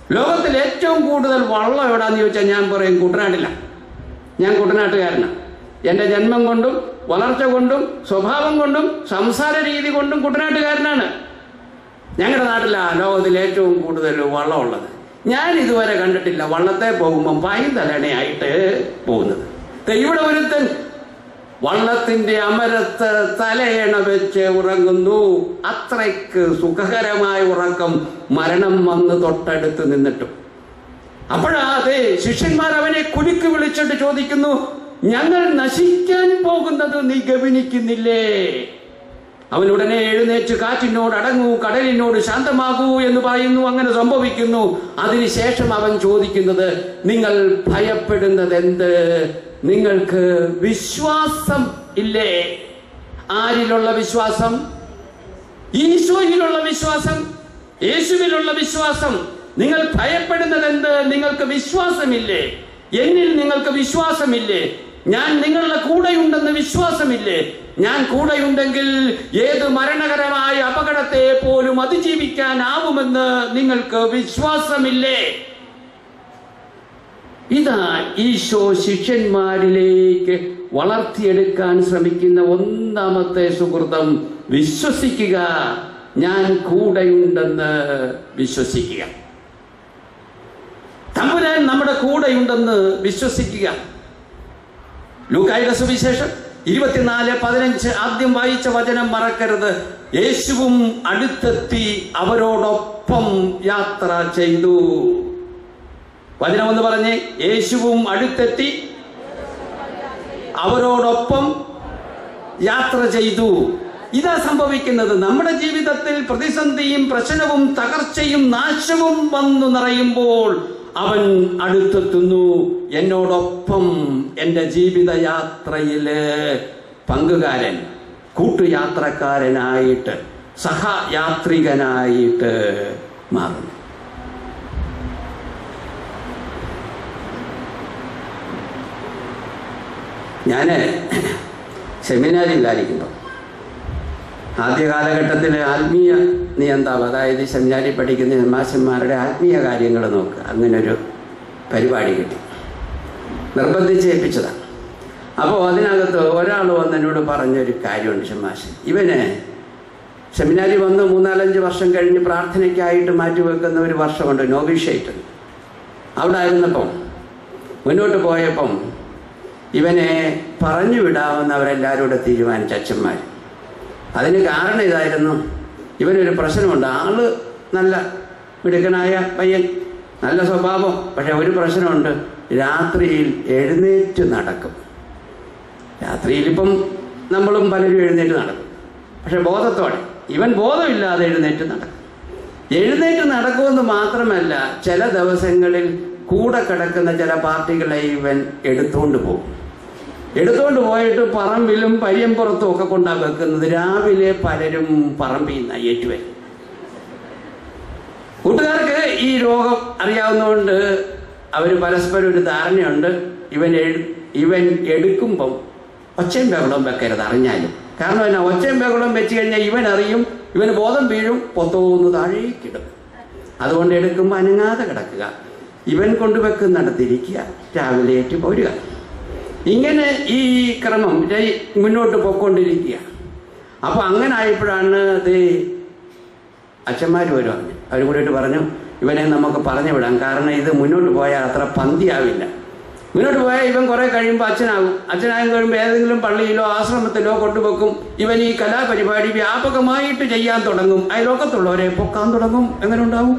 ലോകത്തിൽ ഏറ്റവും കൂടുതൽ വള്ളം എവിടാന്ന് ചോദിച്ചാൽ ഞാൻ പറയും കുട്ടനാട്ടില്ല ഞാൻ കുട്ടനാട്ടുകാരനാണ് എൻ്റെ ജന്മം കൊണ്ടും വളർച്ച കൊണ്ടും സ്വഭാവം കൊണ്ടും സംസാര രീതി കൊണ്ടും കുട്ടനാട്ടുകാരനാണ് ഞങ്ങളുടെ നാട്ടിലാണ് ലോകത്തിൽ ഏറ്റവും കൂടുതൽ വള്ളമുള്ളത് ഞാൻ ഇതുവരെ കണ്ടിട്ടില്ല വള്ളത്തെ പോകുമ്പം പായും തലണയായിട്ട് പോകുന്നത് ദേ ഇവിടെ ഒരുത്തൻ വള്ളത്തിന്റെ അമരത്ത് തലയണ വെച്ച് ഉറങ്ങുന്നു അത്രയ്ക്ക് സുഖകരമായ ഉറക്കം മരണം വന്ന് തൊട്ടടുത്ത് നിന്നിട്ടും അപ്പോഴാ അതെ ശിഷ്യന്മാർ അവനെ കുലുക്ക് വിളിച്ചിട്ട് ചോദിക്കുന്നു ഞങ്ങൾ നശിക്കാൻ പോകുന്നത് നീ ഗവനിക്കുന്നില്ലേ അവൻ ഉടനെ എഴുന്നേറ്റ് കാറ്റിനോട് അടങ്ങൂ കടലിനോട് ശാന്തമാകൂ എന്ന് പറയുന്നു അങ്ങനെ സംഭവിക്കുന്നു അതിനുശേഷം അവൻ ചോദിക്കുന്നത് നിങ്ങൾ ഭയപ്പെടുന്നത് എന്ത് നിങ്ങൾക്ക് വിശ്വാസം ഇല്ലേ ആരിലുള്ള വിശ്വാസം ഈശോയിലുള്ള വിശ്വാസം യേശുവിലുള്ള വിശ്വാസം നിങ്ങൾ ഭയപ്പെടുന്നത് എന്ത് നിങ്ങൾക്ക് വിശ്വാസമില്ലേ എന്നിൽ നിങ്ങൾക്ക് വിശ്വാസമില്ലേ ഞാൻ നിങ്ങളുടെ കൂടെയുണ്ടെന്ന് വിശ്വാസമില്ലേ ഞാൻ കൂടെയുണ്ടെങ്കിൽ ഏത് മരണകരമായ അപകടത്തെ പോലും അതിജീവിക്കാനാവുമെന്ന് നിങ്ങൾക്ക് വിശ്വാസമില്ലേ ഇതാ ഈശോ ശിഷ്യന്മാരിലേക്ക് വളർത്തിയെടുക്കാൻ ശ്രമിക്കുന്ന ഒന്നാമത്തെ സുഹൃതം വിശ്വസിക്കുക ഞാൻ കൂടെയുണ്ടെന്ന് വിശ്വസിക്കുക തമ്പുരാൻ നമ്മുടെ കൂടെയുണ്ടെന്ന് വിശ്വസിക്കുക ലൂക്കായുടെ സുവിശേഷം ഇരുപത്തിനാല് പതിനഞ്ച് ആദ്യം വായിച്ച വചനം മറക്കരുത് യേശുവും അടുത്തെത്തി അവരോടൊപ്പം യാത്ര ചെയ്തു വചനം എന്ന് പറഞ്ഞ് യേശുവും അടുത്തെത്തി അവരോടൊപ്പം യാത്ര ചെയ്തു ഇതാ സംഭവിക്കുന്നത് നമ്മുടെ ജീവിതത്തിൽ പ്രതിസന്ധിയും പ്രശ്നവും തകർച്ചയും നാശവും വന്നു നിറയുമ്പോൾ അവൻ അടുത്തെത്തുന്നു എന്നോടൊപ്പം എൻ്റെ ജീവിതയാത്രയില് പങ്കുകാരൻ കൂട്ടുയാത്രക്കാരനായിട്ട് സഹയാത്രികനായിട്ട് മാറുന്നു ഞാൻ സെമിനാരിലായിരിക്കുമ്പോൾ ആദ്യ കാലഘട്ടത്തിൽ ആത്മീയ നിയന്താവ് അതായത് സെമിനാരിൽ പഠിക്കുന്ന മാഷന്മാരുടെ ആത്മീയ കാര്യങ്ങൾ നോക്കുക അങ്ങനൊരു പരിപാടി കിട്ടി നിർബന്ധിച്ച് ഏൽപ്പിച്ചതാണ് അപ്പോൾ അതിനകത്ത് ഒരാൾ വന്ന് എന്നോട് പറഞ്ഞൊരു കാര്യമുണ്ട് ഷമാശൻ ഇവന് സെമിനാരി വന്ന് മൂന്നാലഞ്ച് വർഷം കഴിഞ്ഞ് പ്രാർത്ഥനയ്ക്കായിട്ട് മാറ്റിവെക്കുന്ന ഒരു വർഷമുണ്ട് നോവിഷേറ്റ് അവിടെ ആയിരുന്നപ്പം മുന്നോട്ട് പോയപ്പം ഇവനെ പറഞ്ഞു വിടാമെന്ന് അവരെല്ലാവരും കൂടെ തീരുമാനിച്ച അച്ഛന്മാർ അതിന് കാരണം ഇതായിരുന്നു ഇവനൊരു പ്രശ്നമുണ്ട് ആള് നല്ല മിടുക്കനായ പയ്യൻ നല്ല സ്വഭാവം പക്ഷെ ഒരു പ്രശ്നമുണ്ട് രാത്രിയിൽ എഴുന്നേറ്റ് നടക്കും രാത്രിയിൽ ഇപ്പം നമ്മളും പലരും എഴുന്നേറ്റ് നടക്കും പക്ഷെ ബോധത്തോടെ ഇവൻ ബോധമില്ലാതെ എഴുന്നേറ്റ് നടക്കും എഴുന്നേറ്റ് നടക്കുമെന്ന് മാത്രമല്ല ചില ദിവസങ്ങളിൽ കൂടെ കിടക്കുന്ന ചില പാർട്ടികളെ ഇവൻ എടുത്തുകൊണ്ട് പോകും എടുത്തുകൊണ്ട് പോയിട്ട് പറമ്പിലും പരിയമ്പുറത്തും ഒക്കെ കൊണ്ടാണ് വെക്കുന്നത് രാവിലെ പലരും പറമ്പിൽ നിന്ന് ഏറ്റുവരും കൂട്ടുകാർക്ക് ഈ രോഗം അറിയാവുന്നതുകൊണ്ട് അവർ പരസ്പരം ഒരു ധാരണയുണ്ട് ഇവൻ എഴു ഇവൻ എടുക്കുമ്പം ഒച്ചയും ബഹളവും വെക്കരുത് അറിഞ്ഞാലും കാരണം എന്നാ ഒച്ചയും ബഹളവും വെച്ച് കഴിഞ്ഞാൽ ഇവൻ അറിയും ഇവന് ബോധം വീഴും പൊത്തോന്ന് താഴേക്കിടും അതുകൊണ്ട് എടുക്കുമ്പോൾ അനങ്ങാതെ കിടക്കുക ഇവൻ കൊണ്ടുവെക്കുന്നിടത്തിരിക്കുക രാവിലെ ഏറ്റ് പോരുക ഇങ്ങനെ ഈ ക്രമം രയി- മുന്നോട്ട് പോയിക്കൊണ്ടിരിക്കുക അപ്പൊ അങ്ങനെ ആയപ്പോഴാണ് അത് അച്ഛന്മാർ വരുവാണ് അവർ കൂടിയിട്ട് പറഞ്ഞു ഇവനെ നമുക്ക് പറഞ്ഞു വിടാം കാരണം ഇത് മുന്നോട്ട് പോയാൽ അത്ര പന്തിയാവില്ല മുന്നോട്ട് പോയാൽ ഇവൻ കുറെ കഴിയുമ്പോൾ അച്ഛനാകും അച്ഛനായി കഴിയുമ്പോൾ ഏതെങ്കിലും പള്ളിയിലോ ആശ്രമത്തിലോ കൊണ്ടുവെക്കും ഇവൻ ഈ കലാപരിപാടി വ്യാപകമായിട്ട് ചെയ്യാൻ തുടങ്ങും അയലോക്കത്തുള്ളവരെ പൊക്കാൻ തുടങ്ങും എങ്ങനെ ഉണ്ടാവും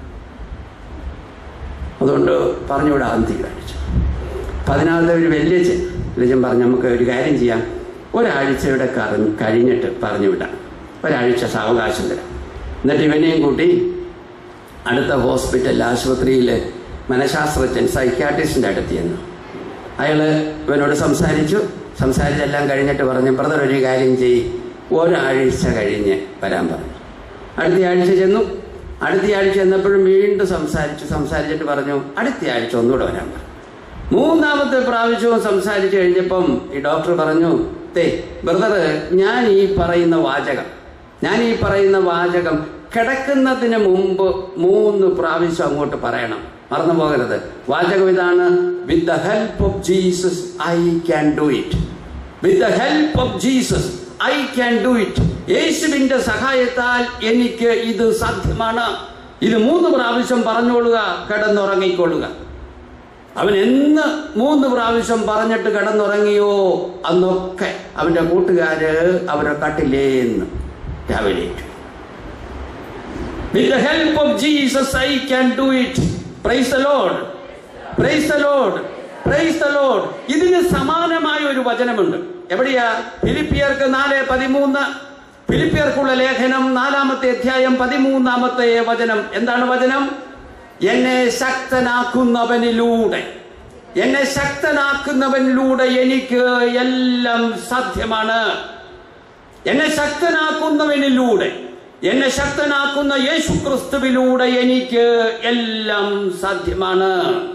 അതുകൊണ്ട് പറഞ്ഞു വിടാൻ തീരുമാനിച്ചു പതിനാറിലെ ഒരു വലിയച്ഛൻ വലിയച്ഛൻ പറഞ്ഞു നമുക്ക് ഒരു കാര്യം ചെയ്യാം ഒരാഴ്ചയുടെ കറി കഴിഞ്ഞിട്ട് പറഞ്ഞു വിടാം ഒരാഴ്ച സാവകാശം തരാം എന്നിട്ട് ഇവനെയും കൂട്ടി അടുത്ത ഹോസ്പിറ്റൽ ആശുപത്രിയിൽ മനഃശാസ്ത്രജ്ഞൻ സൈക്യാട്രിസ്റ്റിൻ്റെ അടുത്ത് ചെന്നു അയാൾ ഇവനോട് സംസാരിച്ചു സംസാരിച്ചെല്ലാം കഴിഞ്ഞിട്ട് പറഞ്ഞു ബ്രദർ ഒരു കാര്യം ചെയ്യ് ഒരാഴ്ച കഴിഞ്ഞ് വരാൻ പറഞ്ഞു അടുത്ത ആഴ്ച ചെന്നു അടുത്ത ആഴ്ച ചെന്നപ്പോഴും വീണ്ടും സംസാരിച്ചു സംസാരിച്ചിട്ട് പറഞ്ഞു അടുത്ത ആഴ്ച ഒന്നുകൂടെ വരാൻ പറഞ്ഞു മൂന്നാമത്തെ പ്രാവശ്യവും സംസാരിച്ചു കഴിഞ്ഞപ്പം ഈ ഡോക്ടർ പറഞ്ഞു തേ ബ്രദർ ഞാൻ ഈ പറയുന്ന വാചകം ഞാൻ ഈ പറയുന്ന വാചകം കിടക്കുന്നതിന് മുമ്പ് മൂന്ന് പ്രാവശ്യം അങ്ങോട്ട് പറയണം മറന്നു പോകരുത് വാചകം ഇതാണ് with the help of Jesus I can do it with the help of Jesus I can do it യേശുവിന്റെ സഹായത്താൽ എനിക്ക് ഇത് സാധ്യമാണ് ഇത് മൂന്ന് പ്രാവശ്യം പറഞ്ഞോളുക കിടന്നുറങ്ങിക്കൊള്ളുക അവൻ എന്ന് മൂന്ന് പ്രാവശ്യം പറഞ്ഞിട്ട് കിടന്നുറങ്ങിയോ അന്നൊക്കെ അവന്റെ കൂട്ടുകാര് അവരെ കട്ടിലേന്ന് രാവിലെ with the help of Jesus I can do it praise the Lord praise the Lord praise the Lord ഇതിന് സമാനമായ ഒരു വചനമുണ്ട് എവിടെയാ ഫിലിപ്പിയർക്ക് നാല് പതിമൂന്ന് ഫിലിപ്പിയർക്കുള്ള ലേഖനം നാലാമത്തെ അധ്യായം പതിമൂന്നാമത്തെ വചനം എന്താണ് വചനം എന്നെ ശക്തനാക്കുന്നവനിലൂടെ എന്നെ ശക്തനാക്കുന്നവനിലൂടെ എനിക്ക് എല്ലാം സാധ്യമാണ് എന്നെ ശക്തനാക്കുന്നവനിലൂടെ എന്നെ ശക്തനാക്കുന്ന യേശു ക്രിസ്തുവിലൂടെ എനിക്ക് എല്ലാം സാധ്യമാണ്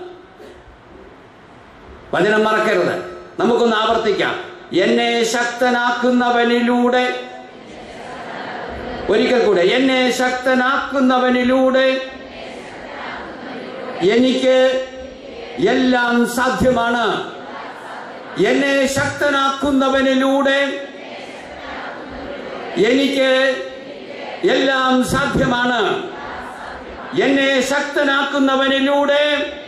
വചനം മറക്കരുത് നമുക്കൊന്ന് ആവർത്തിക്കാം എന്നെ ശക്തനാക്കുന്നവനിലൂടെ ഒരിക്കൽ കൂടെ എന്നെ ശക്തനാക്കുന്നവനിലൂടെ എനിക്ക് എല്ലാം സാധ്യമാണ് എന്നെ ശക്തനാക്കുന്നവനിലൂടെ എനിക്ക് എല്ലാം സാധ്യമാണ് എന്നെ ശക്തനാക്കുന്നവനിലൂടെ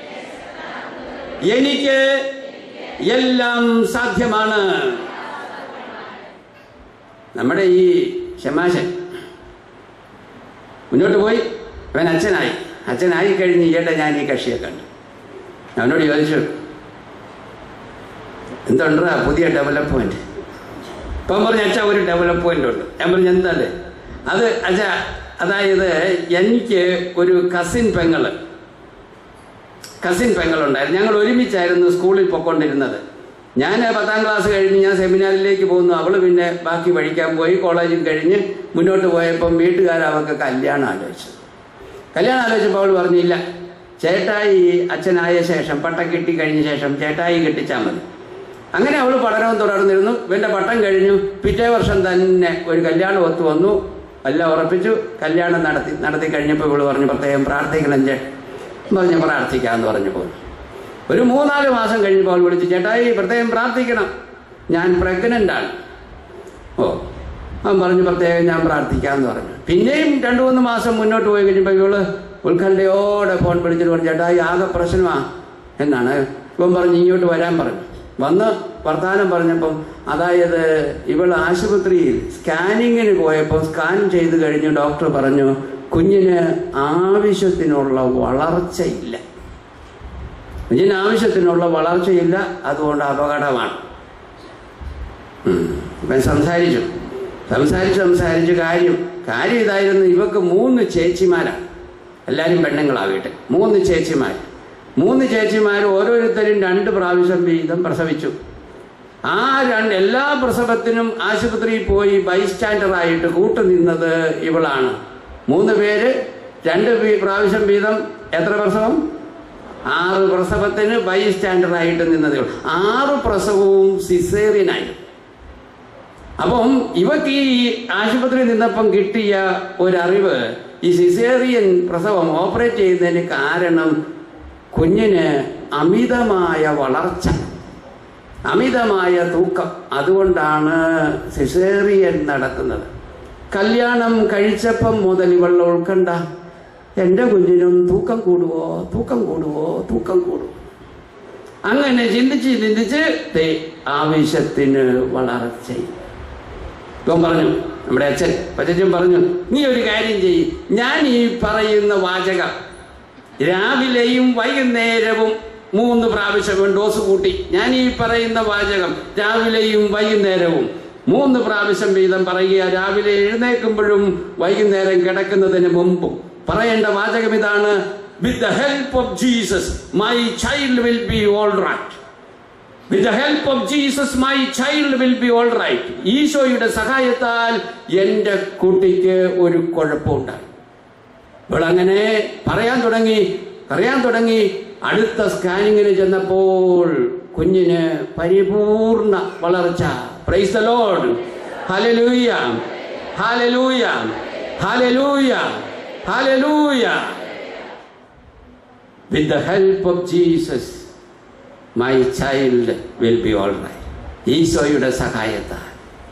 എനിക്ക് എല്ലാം സാധ്യമാണ് നമ്മുടെ ഈ ഷമാശൻ മുന്നോട്ട് പോയി അവൻ അച്ഛനായി അച്ഛനായി കഴിഞ്ഞ് ഈയിടെ ഞാൻ ഈ കക്ഷിയെ കണ്ടു അവനോട് ചോദിച്ചു എന്തുണ്ടാ പുതിയ ഡെവലപ്മെന്റ് ഇപ്പം പറഞ്ഞ അച്ഛാ ഒരു ഡെവലപ്മെന്റ് ഉണ്ട് ഞാൻ പറഞ്ഞു എന്താല്ലേ അത് അച്ഛാ അതായത് എനിക്ക് ഒരു കസിൻ പെങ്ങള് കസിൻ പെങ്ങളുണ്ടായിരുന്നു ഞങ്ങൾ ഒരുമിച്ചായിരുന്നു സ്കൂളിൽ പൊക്കൊണ്ടിരുന്നത് ഞാൻ പത്താം ക്ലാസ് കഴിഞ്ഞ് ഞാൻ സെമിനാറിലേക്ക് പോകുന്നു അവള് പിന്നെ ബാക്കി പഠിക്കാൻ പോയി കോളേജിൽ കഴിഞ്ഞ് മുന്നോട്ട് പോയപ്പം വീട്ടുകാർ അവർക്ക് കല്യാണം ആലോചിച്ചു കല്യാണം ആലോചിച്ചപ്പോൾ അവൾ പറഞ്ഞില്ല ചേട്ടായി അച്ഛനായ ശേഷം പട്ടം കിട്ടി കഴിഞ്ഞ ശേഷം ചേട്ടായി കെട്ടിച്ചാൽ മതി അങ്ങനെ അവൾ പഠനവും തുടർന്നിരുന്നു ഇവന്റെ പട്ടം കഴിഞ്ഞു പിറ്റേ വർഷം തന്നെ ഒരു കല്യാണം ഒത്തു വന്നു എല്ലാം ഉറപ്പിച്ചു കല്യാണം നടത്തി നടത്തി കഴിഞ്ഞപ്പോൾ ഇവള് പറഞ്ഞു പ്രത്യേകം പ്രാർത്ഥിക്കണം ചേ പറഞ്ഞ് പ്രാർത്ഥിക്കാമെന്ന് പറഞ്ഞു പോയി ഒരു മൂന്നാല് മാസം കഴിഞ്ഞപ്പോൾ അവൾ വിളിച്ചു ചേട്ടായി പ്രത്യേകം പ്രാർത്ഥിക്കണം ഞാൻ പ്രഗ്നന്റ് ആണ് ഓ അവൻ പറഞ്ഞു പ്രത്യേകം ഞാൻ പ്രാർത്ഥിക്കാമെന്ന് പറഞ്ഞു പിന്നെയും രണ്ടു മൂന്ന് മാസം മുന്നോട്ട് പോയി കഴിഞ്ഞപ്പോൾ ഇവള് ഉത്കണ്ഠയോടെ ഫോൺ വിളിച്ചിട്ട് പറഞ്ഞു ചേട്ടായി ആകെ പ്രശ്നമാ എന്നാണ് ഇവൻ പറഞ്ഞു ഇങ്ങോട്ട് വരാൻ പറഞ്ഞു വന്ന് വർത്തമാനം പറഞ്ഞപ്പം അതായത് ഇവൾ ആശുപത്രിയിൽ സ്കാനിങ്ങിന് പോയപ്പോൾ സ്കാൻ ചെയ്ത് കഴിഞ്ഞ് ഡോക്ടർ പറഞ്ഞു കുഞ്ഞിന് ആവശ്യത്തിനുള്ള വളർച്ചയില്ല കുഞ്ഞിന് ആവശ്യത്തിനുള്ള വളർച്ചയില്ല അതുകൊണ്ട് അപകടമാണ് ഉം. ഇവൻ സംസാരിച്ചു സംസാരിച്ച് സംസാരിച്ച് കാര്യം കാര്യം ഇതായിരുന്നു ഇവക്ക് മൂന്ന് ചേച്ചിമാരാണ് എല്ലാവരും പെണ്ണുങ്ങളാ വീട്ടിൽ മൂന്ന് ചേച്ചിമാർ മൂന്ന് ചേച്ചിമാർ ഓരോരുത്തരും രണ്ട് പ്രാവശ്യം വീതം പ്രസവിച്ചു ആ രണ്ട് എല്ലാ പ്രസവത്തിനും ആശുപത്രിയിൽ പോയി ബൈസ്റ്റാൻഡറായിട്ട് കൂട്ടുനിന്നത് ഇവളാണ് മൂന്ന് പേര് രണ്ട് വീ- പ്രാവശ്യം വീതം എത്ര പ്രസവം ആറ് പ്രസവത്തിന് ബൈസ്റ്റാൻഡറായിട്ട് നിന്നത് ഇവൾ. ആറ് പ്രസവവും സിസേറിയനായിരുന്നു അപ്പം ഇവക്ക് ഈ ആശുപത്രിയിൽ നിന്നപ്പം കിട്ടിയ ഒരറിവ് ഈ സിസേറിയൻ പ്രസവം ഓപ്പറേറ്റ് ചെയ്യുന്നതിന് കാരണം കുഞ്ഞിന് അമിതമായ വളർച്ച അമിതമായ തൂക്കം അതുകൊണ്ടാണ് സിസേറിയൻ നടക്കുന്നത് കല്യാണം കഴിച്ചപ്പം മുതൽ ഇവളുടെ ഉൾക്കണ്ട എൻ്റെ കുഞ്ഞിനും തൂക്കം കൂടുവോ തൂക്കം കൂടുവോ തൂക്കം കൂടുവോ അങ്ങനെ ചിന്തിച്ച് ചിന്തിച്ച് ദേ ആവശ്യത്തിന് വളർച്ചയും ഇവൻ പറഞ്ഞു നമ്മുടെ അച്ഛൻ പച്ചച്ചൻ പറഞ്ഞു നീ ഒരു കാര്യം ചെയ്യ് ഞാൻ ഈ പറയുന്ന വാചകം രാവിലെയും വൈകുന്നേരവും മൂന്ന് പ്രാവശ്യം ഡോസ് കൂട്ടി ഞാൻ ഈ പറയുന്ന വാചകം രാവിലെയും വൈകുന്നേരവും മൂന്ന് പ്രാവശ്യം വീതം പറയുക രാവിലെ എഴുന്നേൽക്കുമ്പോഴും വൈകുന്നേരം കിടക്കുന്നതിന് മുമ്പും പറയേണ്ട വാചകം ഇതാണ് with the help of Jesus my child will be all right with the help of Jesus my child will be all right ഈശോയുടെ സഹായത്താൽ എൻ്റെ കുട്ടിക്ക് ഒരു കുഴപ്പമുണ്ടായി ഇവളങ്ങനെ പറയാൻ തുടങ്ങി പറയാൻ തുടങ്ങി അടുത്ത സ്കാനിങ്ങിന് ചെന്നപ്പോൾ കുഞ്ഞിന് പരിപൂർണ വളർച്ച praise the Lord hallelujah hallelujah Hallelujah. Hallelujah. With the help of Jesus, my child will be all right. ഈശോയുടെ സഹായത്താൽ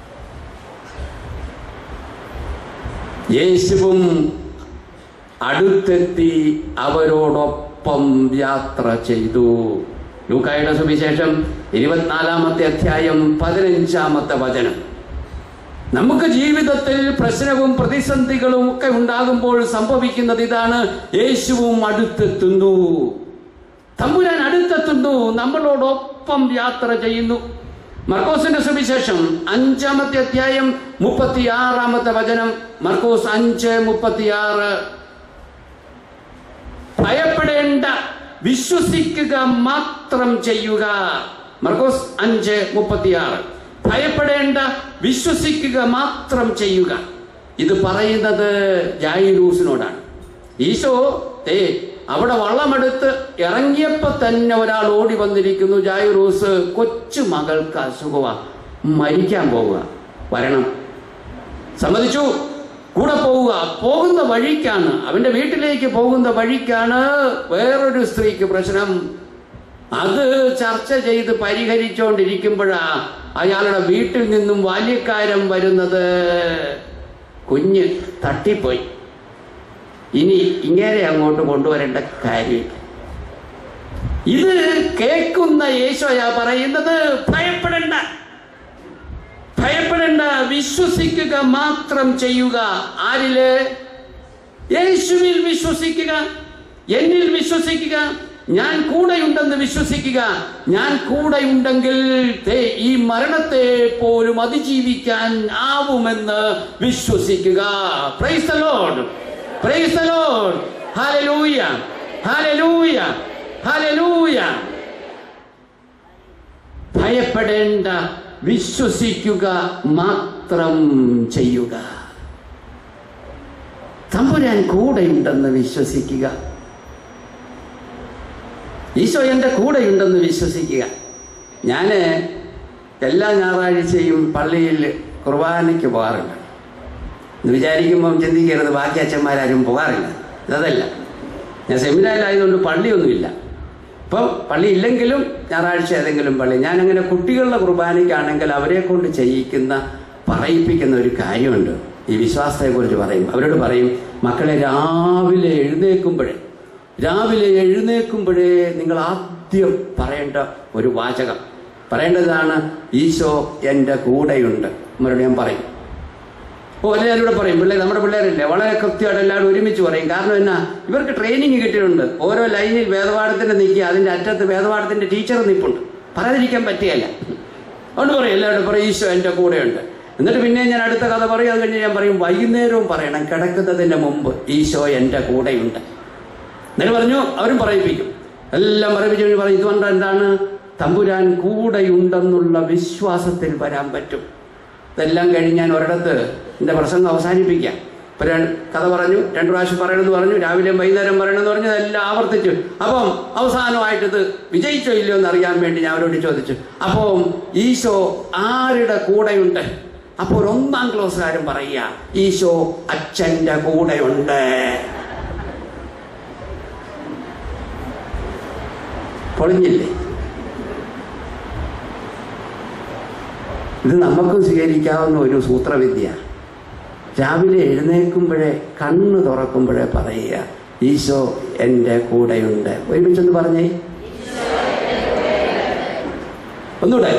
യേശുവും അടുത്തെത്തി അവരോടൊപ്പം യാത്ര ചെയ്തു ലൂക്കായുടെ സുവിശേഷം ഇരുപത്തിനാലാമത്തെ അധ്യായം പതിനഞ്ചാമത്തെ വചനം നമുക്ക് ജീവിതത്തിൽ പ്രശ്നവും പ്രതിസന്ധികളും ഒക്കെ ഉണ്ടാകുമ്പോൾ സംഭവിക്കുന്നത് ഇതാണ് യേശുവും അടുത്തെത്തുന്നു തമ്പുരാൻ അടുത്തെത്തുന്നു നമ്മളോടൊപ്പം യാത്ര ചെയ്യുന്നു മർക്കോസിന്റെ സുവിശേഷം അഞ്ചാമത്തെ അധ്യായം മുപ്പത്തിയാറാമത്തെ വചനം മർക്കോസ് അഞ്ച് മുപ്പത്തിയാറ് ഭയപ്പെടേണ്ട വിശ്വസിക്കുക മാത്രം ചെയ്യുക മർക്കോസ് അഞ്ച് മുപ്പത്തിയാറ് ഭയപ്പെടേണ്ട വിശ്വസിക്കുക മാത്രം ചെയ്യുക ഇത് പറയുന്നത് ജായിലൂസിനോടാണ് ഈശോ ഏ അവിടെ വള്ളമെടുത്ത് ഇറങ്ങിയപ്പോ തന്നെ ഒരാൾ ഓടി വന്നിരിക്കുന്നു ജായിറൂസ് കൊച്ചു മകൾക്ക് അസുഖമാ മരിക്കാൻ പോവുക വരണം സമ്മതിച്ചു കൂടെ പോവുക പോകുന്ന വഴിക്കാണ് അവന്റെ വീട്ടിലേക്ക് പോകുന്ന വഴിക്കാണ് വേറൊരു സ്ത്രീക്ക് പ്രശ്നം അത് ചർച്ച ചെയ്ത് പരിഹരിച്ചുകൊണ്ടിരിക്കുമ്പോഴാ അയാളുടെ വീട്ടിൽ നിന്നും ബാല്യക്കാരൻ വരുന്നത് കുഞ്ഞ് തട്ടിപ്പോയി ഇനി ഇങ്ങനെ അങ്ങോട്ട് കൊണ്ടുവരേണ്ട കാര്യമില്ല ഇത് കേൾക്കുന്ന യേശോയാ പറയുന്നത് ഭയപ്പെടേണ്ട ഭയപ്പെടേണ്ട വിശ്വസിക്കുക മാത്രം ചെയ്യുക ആരില് യേശുവിൽ വിശ്വസിക്കുക എന്നിൽ വിശ്വസിക്കുക ഞാൻ കൂടെയുണ്ടെന്ന് വിശ്വസിക്കുക ഞാൻ കൂടെയുണ്ടെങ്കിൽ ദേ ഈ മരണത്തെ പോലും അതിജീവിക്കാൻ ആവുമെന്ന് വിശ്വസിക്കുക praise the Lord praise the Lord hallelujah hallelujah hallelujah ഭയപ്പെടേണ്ട വിശ്വസിക്കുക മാത്രം ചെയ്യുക തമ്പുരാൻ കൂടെയുണ്ടെന്ന് വിശ്വസിക്കുക ഈശോ എൻ്റെ കൂടെയുണ്ടെന്ന് വിശ്വസിക്കുക ഞാൻ എല്ലാ ഞായറാഴ്ചയും പള്ളിയിൽ കുർബാനയ്ക്ക് പോകാറുണ്ട് എന്ന് വിചാരിക്കുമ്പം ചിന്തിക്കരുത് ബാക്കി അച്ഛന്മാരാരും പോകാറില്ല അതല്ല ഞാൻ സെമിനാറിലായതുകൊണ്ട് പള്ളിയൊന്നുമില്ല ഇപ്പം പള്ളി ഇല്ലെങ്കിലും ഞായറാഴ്ച ഏതെങ്കിലും പള്ളി ഞാനങ്ങനെ കുട്ടികളുടെ കുർബാനയ്ക്കാണെങ്കിൽ അവരെ കൊണ്ട് ചെയ്യിക്കുന്ന പറയിപ്പിക്കുന്ന ഒരു കാര്യമുണ്ട് ഈ വിശ്വാസത്തെക്കുറിച്ച് പറയും അവരോട് പറയും മക്കളെ രാവിലെ എഴുന്നേൽക്കുമ്പോഴേ രാവിലെ എഴുന്നേൽക്കുമ്പോഴേ നിങ്ങൾ ആദ്യം പറയേണ്ട ഒരു വാചകം പറയേണ്ടതാണ് ഈശോ എൻ്റെ കൂടെയുണ്ട് അവരോട് ഞാൻ പറയും ഓ എല്ലാവരും പറയും പിള്ളേർ നമ്മുടെ പിള്ളേരല്ലേ വളരെ കൃത്യമായിട്ട് എല്ലാവരും ഒരുമിച്ച് പറയും കാരണം എന്നാ ഇവർക്ക് ട്രെയിനിങ് കിട്ടിയിട്ടുണ്ട് ഓരോ ലൈനിൽ വേദപാഠത്തിന്റെ നിൽക്കുക അതിന്റെ അറ്റത്ത് വേദപാഠത്തിന്റെ ടീച്ചർ നിൽപ്പുണ്ട് പറയാതിരിക്കാൻ പറ്റിയല്ല അതുകൊണ്ട് പറയും എല്ലാവരും പറയും ഈശോ എൻ്റെ കൂടെയുണ്ട് എന്നിട്ട് പിന്നെ ഞാൻ അടുത്ത കഥ പറയും അത് കഴിഞ്ഞ് ഞാൻ പറയും വൈകുന്നേരവും പറയണം കിടക്കുന്നതിന് മുമ്പ് ഈശോ എൻ്റെ കൂടെയുണ്ട് എന്നിട്ട് പറഞ്ഞു അവരും പറയിപ്പിക്കും എല്ലാം പറയിപ്പിച്ചു കഴിഞ്ഞ് പറയും ഇതുകൊണ്ട് എന്താണ് തമ്പുരാൻ കൂടെയുണ്ടെന്നുള്ള വിശ്വാസത്തിൽ വരാൻ പറ്റും ഇതെല്ലാം കഴിഞ്ഞ് ഞാൻ ഒരിടത്ത് എൻ്റെ പ്രസംഗം അവസാനിപ്പിക്കാം ഇപ്പൊ രണ്ട് കഥ പറഞ്ഞു രണ്ടു പ്രാവശ്യം പറയണമെന്ന് പറഞ്ഞു രാവിലെയും വൈകുന്നേരം പറയണമെന്ന് പറഞ്ഞു ഇതെല്ലാം ആവർത്തിച്ചു അപ്പം അവസാനമായിട്ട് ഇത് വിജയിച്ചോ ഇല്ലയോ എന്ന് അറിയാൻ വേണ്ടി ഞാൻ അവരോട് ചോദിച്ചു അപ്പം ഈശോ ആരുടെ കൂടെയുണ്ട് അപ്പോൾ ഒരു ഒന്നാം ക്ലാസ്സുകാരൻ പറയുക ഈശോ അച്ഛൻ്റെ കൂടെയുണ്ട് പൊളിഞ്ഞില്ലേ ഇത് നമുക്കും സ്വീകരിക്കാവുന്ന ഒരു സൂത്രവിദ്യ രാവിലെ എഴുന്നേൽക്കുമ്പോഴേ കണ്ണ് തുറക്കുമ്പോഴേ പറയുക ഈശോ എൻ്റെ കൂടെയുണ്ട് ഒരുമിച്ചൊന്ന് പറഞ്ഞേ ഒന്നുകൂടെ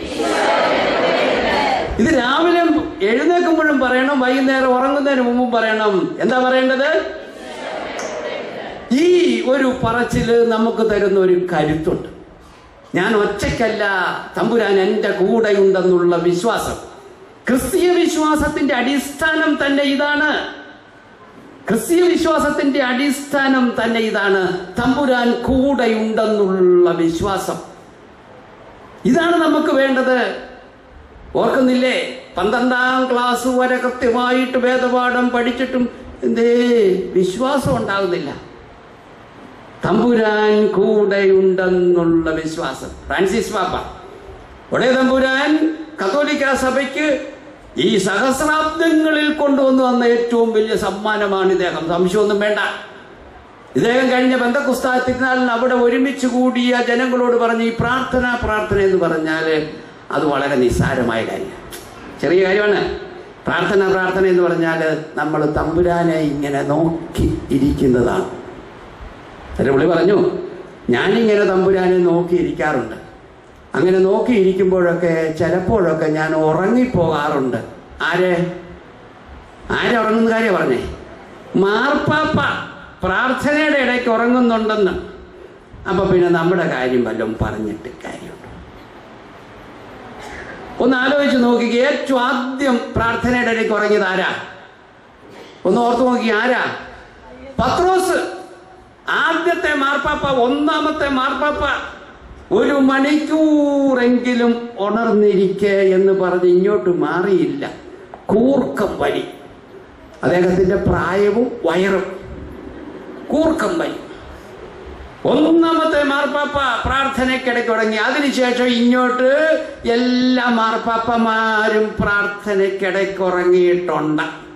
ഇത് രാവിലെ എഴുന്നേൽക്കുമ്പോഴും പറയണം വൈകുന്നേരം ഉറങ്ങുന്നതിന് മുമ്പും പറയണം എന്താ പറയേണ്ടത് ഈ ഒരു പറച്ചില് നമുക്ക് തരുന്ന ഒരു കരുത്തുണ്ട് ഞാൻ ഒറ്റയ്ക്കല്ല തമ്പുരാൻ എൻ്റെ കൂടെയുണ്ടെന്നുള്ള വിശ്വാസം ക്രിസ്തീയ വിശ്വാസത്തിന്റെ അടിസ്ഥാനം തന്നെ ഇതാണ് ക്രിസ്തീയ വിശ്വാസത്തിന്റെ അടിസ്ഥാനം തന്നെ ഇതാണ് തമ്പുരാൻ കൂടെയുണ്ടെന്നുള്ള വിശ്വാസം ഇതാണ് നമുക്ക് വേണ്ടത് ഓർക്കുന്നില്ലേ പന്ത്രണ്ടാം ക്ലാസ് വരെ കൃത്യമായിട്ട് വേദപാഠം പഠിച്ചിട്ടും എന്തേ വിശ്വാസം ഉണ്ടാകുന്നില്ല തമ്പുരാൻ കൂടെയുണ്ടെന്നുള്ള വിശ്വാസം ഫ്രാൻസിസ് പാപ്പ ഒടേ തമ്പുരാൻ കത്തോലിക്ക സഭയ്ക്ക് ഈ സഹസ്രാബ്ദങ്ങളിൽ കൊണ്ടുവന്നു വന്ന ഏറ്റവും വലിയ സമ്മാനമാണ് ഇദ്ദേഹം സംശയമൊന്നും വേണ്ട ഇദ്ദേഹം കഴിഞ്ഞ ബന്ധക്കുസ്താ തിരുനാളിന് അവിടെ ഒരുമിച്ച് കൂടിയ ജനങ്ങളോട് പറഞ്ഞ് ഈ പ്രാർത്ഥന പ്രാർത്ഥന എന്ന് പറഞ്ഞാൽ അത് വളരെ നിസ്സാരമായ കാര്യം ചെറിയ കാര്യമാണ് പ്രാർത്ഥന പ്രാർത്ഥന എന്ന് പറഞ്ഞാൽ നമ്മൾ തമ്പുരാനെ ഇങ്ങനെ നോക്കി ഇരിക്കുന്നതാണ് എന്നിട്ട് പുള്ളി പറഞ്ഞു ഞാനിങ്ങനെ തമ്പുരാനെ നോക്കി ഇരിക്കാറുണ്ട് അങ്ങനെ നോക്കി ഇരിക്കുമ്പോഴൊക്കെ ചിലപ്പോഴൊക്കെ ഞാൻ ഉറങ്ങിപ്പോകാറുണ്ട് ആരെ ആരെ ഉറങ്ങുന്ന കാര്യം പറഞ്ഞേ മാർപ്പാപ്പ പ്രാർത്ഥനയുടെ ഇടയ്ക്ക് ഉറങ്ങുന്നുണ്ടെന്ന് അപ്പൊ പിന്നെ നമ്മുടെ കാര്യം വല്ലതും പറഞ്ഞിട്ട് കാര്യമുണ്ട് ഒന്ന് ആലോചിച്ച് നോക്കി ഏറ്റവും ആദ്യം പ്രാർത്ഥനയുടെ ഇടയ്ക്ക് ഉറങ്ങിയത് ആരാ ഒന്ന് ഓർത്തു നോക്കി ആരാ പത്രോസ് ആദ്യത്തെ മാർപ്പാപ്പ ഒന്നാമത്തെ മാർപ്പാപ്പ ഒരു മണിക്കൂറെങ്കിലും ഉണർന്നിരിക്കെ എന്ന് പറഞ്ഞ് ഇങ്ങോട്ട് മാറിയില്ല കൂർക്കം വലി അദ്ദേഹത്തിന്റെ പ്രായവും വയറും കൂർക്കം വലി ഒന്നാമത്തെ മാർപ്പാപ്പ പ്രാർത്ഥനയ്ക്കിടയ്ക്ക് തുടങ്ങി അതിനുശേഷം ഇങ്ങോട്ട് എല്ലാ മാർപ്പാപ്പമാരും പ്രാർത്ഥനയ്ക്കിടയ്ക്ക് ഉറങ്ങിയിട്ടുണ്ട്